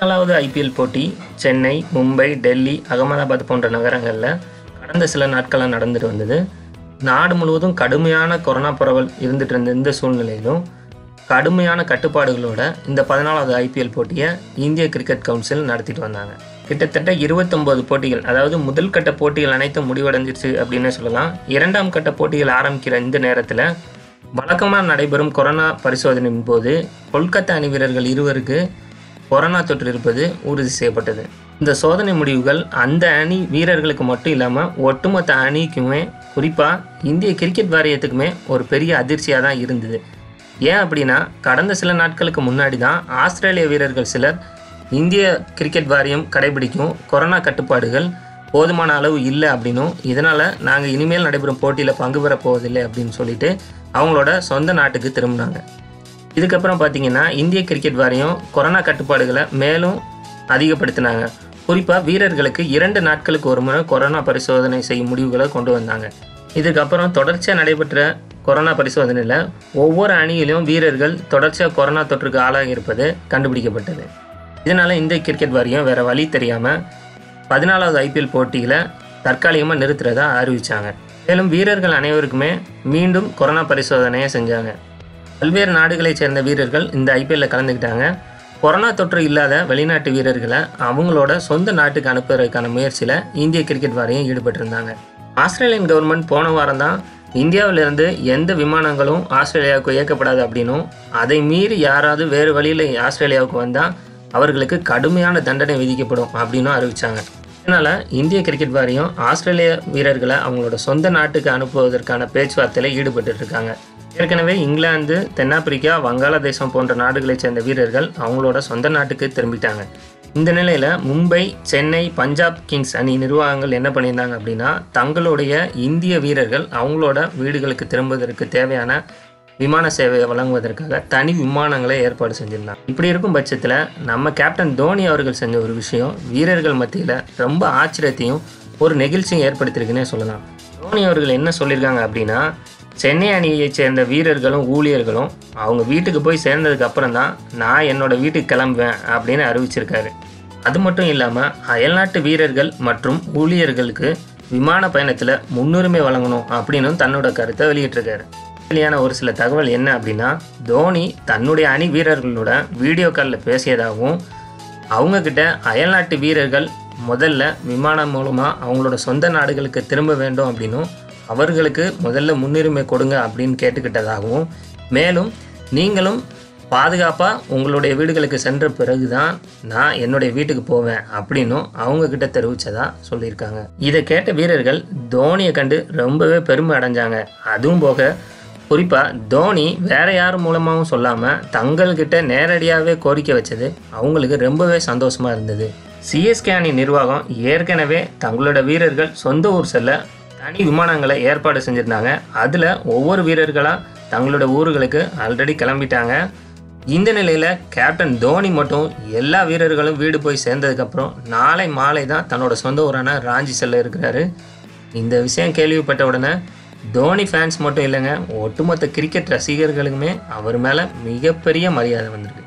நாலாவது ஐபிஎல் போட்டி சென்னை மும்பை டெல்லி அகமதாபாத் போன்ற நகரங்களில் கடந்த சில நாட்களாக நடந்துட்டு வந்தது நாடு முழுவதும் கடுமையான கொரோனா பரவல் இருந்துட்டு இருந்த இந்த சூழ்நிலையிலும் கடுமையான கட்டுப்பாடுகளோட இந்த பதினாலாவது ஐபிஎல் போட்டியை இந்திய கிரிக்கெட் கவுன்சில் நடத்திட்டு வந்தாங்க கிட்டத்தட்ட இருபத்தொம்போது போட்டிகள் அதாவது முதல் கட்ட போட்டிகள் அனைத்தும் முடிவடைஞ்சிருச்சு அப்படின்னு சொல்லலாம் இரண்டாம் கட்ட போட்டிகள் ஆரம்பிக்கிற இந்த நேரத்தில் வழக்கமாக நடைபெறும் கொரோனா பரிசோதனையின் போது கொல்கத்தா அணி வீரர்கள் இருவருக்கு கொரோனா தொற்று இருப்பது உறுதி செய்யப்பட்டது இந்த சோதனை முடிவுகள் அந்த அணி வீரர்களுக்கு மட்டும் இல்லாமல் ஒட்டுமொத்த அணிக்குமே குறிப்பாக இந்திய கிரிக்கெட் வாரியத்துக்குமே ஒரு பெரிய அதிர்ச்சியாக தான் இருந்தது ஏன் அப்படின்னா கடந்த சில நாட்களுக்கு முன்னாடி தான் ஆஸ்திரேலிய வீரர்கள் சிலர் இந்திய கிரிக்கெட் வாரியம் கடைபிடிக்கும் கொரோனா கட்டுப்பாடுகள் போதுமான அளவு இல்லை அப்படின்னும் இதனால் நாங்கள் இனிமேல் நடைபெறும் போட்டியில் பங்கு பெறப் போவதில்லை அப்படின்னு சொல்லிட்டு அவங்களோட சொந்த நாட்டுக்கு திரும்பினாங்க இதுக்கப்புறம் பார்த்தீங்கன்னா இந்திய கிரிக்கெட் வாரியம் கொரோனா கட்டுப்பாடுகளை மேலும் அதிகப்படுத்தினாங்க குறிப்பாக வீரர்களுக்கு இரண்டு நாட்களுக்கு ஒரு முறை கொரோனா பரிசோதனை செய்யும் முடிவுகளை கொண்டு வந்தாங்க இதுக்கப்புறம் தொடர்ச்சியாக நடைபெற்ற கொரோனா பரிசோதனையில் ஒவ்வொரு அணியிலும் வீரர்கள் தொடர்ச்சியாக கொரோனா தொற்றுக்கு ஆளாகி இருப்பது கண்டுபிடிக்கப்பட்டது இதனால் இந்திய கிரிக்கெட் வாரியம் வேறு வழி தெரியாமல் பதினாலாவது ஐபிஎல் போட்டியில் தற்காலிகமாக நிறுத்துறதா அறிவித்தாங்க மேலும் வீரர்கள் அனைவருக்குமே மீண்டும் கொரோனா பரிசோதனையை செஞ்சாங்க பல்வேறு நாடுகளைச் சேர்ந்த வீரர்கள் இந்த ஐபிஎல்லில் கலந்துக்கிட்டாங்க கொரோனா தொற்று இல்லாத வெளிநாட்டு வீரர்களை அவங்களோட சொந்த நாட்டுக்கு அனுப்புறதுக்கான முயற்சியில் இந்திய கிரிக்கெட் வாரியம் ஈடுபட்டிருந்தாங்க ஆஸ்திரேலியன் கவர்மெண்ட் போன வாரம் தான் இந்தியாவிலிருந்து எந்த விமானங்களும் ஆஸ்திரேலியாவுக்கு இயக்கப்படாது அப்படின்னும் அதை மீறி யாராவது வேறு வழியில் ஆஸ்திரேலியாவுக்கு வந்தால் அவர்களுக்கு கடுமையான தண்டனை விதிக்கப்படும் அப்படின்னும் அறிவித்தாங்க இதனால் இந்திய கிரிக்கெட் வாரியம் ஆஸ்திரேலிய வீரர்களை அவங்களோட சொந்த நாட்டுக்கு அனுப்புவதற்கான பேச்சுவார்த்தையில் ஈடுபட்டு இருக்காங்க ஏற்கனவே இங்கிலாந்து தென்னாப்பிரிக்கா வங்காளதேசம் போன்ற நாடுகளைச் சேர்ந்த வீரர்கள் அவங்களோட சொந்த நாட்டுக்கு திரும்பிட்டாங்க இந்த நிலையில் மும்பை சென்னை பஞ்சாப் கிங்ஸ் அணி நிர்வாகங்கள் என்ன பண்ணியிருந்தாங்க அப்படின்னா தங்களுடைய இந்திய வீரர்கள் அவங்களோட வீடுகளுக்கு திரும்புவதற்கு தேவையான விமான சேவையை வழங்குவதற்காக தனி விமானங்களை ஏற்பாடு செஞ்சுருந்தாங்க இப்படி இருக்கும் பட்சத்தில் நம்ம கேப்டன் தோனி அவர்கள் செஞ்ச ஒரு விஷயம் வீரர்கள் மத்தியில் ரொம்ப ஆச்சரியத்தையும் ஒரு நெகிழ்ச்சியும் ஏற்படுத்தியிருக்குன்னே சொல்லலாம் தோனி அவர்கள் என்ன சொல்லியிருக்காங்க அப்படின்னா சென்னை அணியைச் சேர்ந்த வீரர்களும் ஊழியர்களும் அவங்க வீட்டுக்கு போய் சேர்ந்ததுக்கு அப்புறம் தான் நான் என்னோட வீட்டுக்கு கிளம்புவேன் அப்படின்னு அறிவிச்சிருக்காரு அது மட்டும் இல்லாமல் அயல்நாட்டு வீரர்கள் மற்றும் ஊழியர்களுக்கு விமான பயணத்தில் முன்னுரிமை வழங்கணும் அப்படின்னு தன்னோட கருத்தை வெளியிட்டிருக்காரு வெளியான ஒரு சில தகவல் என்ன அப்படின்னா தோனி தன்னுடைய அணி வீரர்களோட வீடியோ காலில் பேசியதாகவும் அவங்கக்கிட்ட அயல்நாட்டு வீரர்கள் முதல்ல விமானம் மூலமாக அவங்களோட சொந்த நாடுகளுக்கு திரும்ப வேண்டும் அப்படின்னும் அவர்களுக்கு முதல்ல முன்னுரிமை கொடுங்க அப்படின்னு கேட்டுக்கிட்டதாகவும் மேலும் நீங்களும் பாதுகாப்பாக உங்களுடைய வீடுகளுக்கு சென்ற பிறகு தான் நான் என்னுடைய வீட்டுக்கு போவேன் அப்படின்னும் அவங்கக்கிட்ட தெரிவித்ததா சொல்லியிருக்காங்க இதை கேட்ட வீரர்கள் தோனியை கண்டு ரொம்பவே பெருமை அடைஞ்சாங்க அதுவும் போக குறிப்பாக தோனி வேற யார் மூலமாகவும் சொல்லாமல் தங்கள்கிட்ட நேரடியாகவே கோரிக்கை வச்சது அவங்களுக்கு ரொம்பவே சந்தோஷமாக இருந்தது சிஎஸ்கே அணி நிர்வாகம் ஏற்கனவே தங்களோட வீரர்கள் சொந்த ஊர் செல்ல தனி விமானங்களை ஏற்பாடு செஞ்சுருந்தாங்க அதில் ஒவ்வொரு வீரர்களாக தங்களோட ஊர்களுக்கு ஆல்ரெடி கிளம்பிட்டாங்க இந்த நிலையில் கேப்டன் தோனி மட்டும் எல்லா வீரர்களும் வீடு போய் சேர்ந்ததுக்கப்புறம் நாளை மாலை தான் தன்னோட சொந்த ஊரான ராஞ்சி செல்ல இருக்கிறாரு இந்த விஷயம் கேள்விப்பட்ட உடனே தோனி ஃபேன்ஸ் மட்டும் இல்லைங்க ஒட்டுமொத்த கிரிக்கெட் ரசிகர்களுக்குமே அவர் மேலே மிகப்பெரிய மரியாதை வந்திருக்கு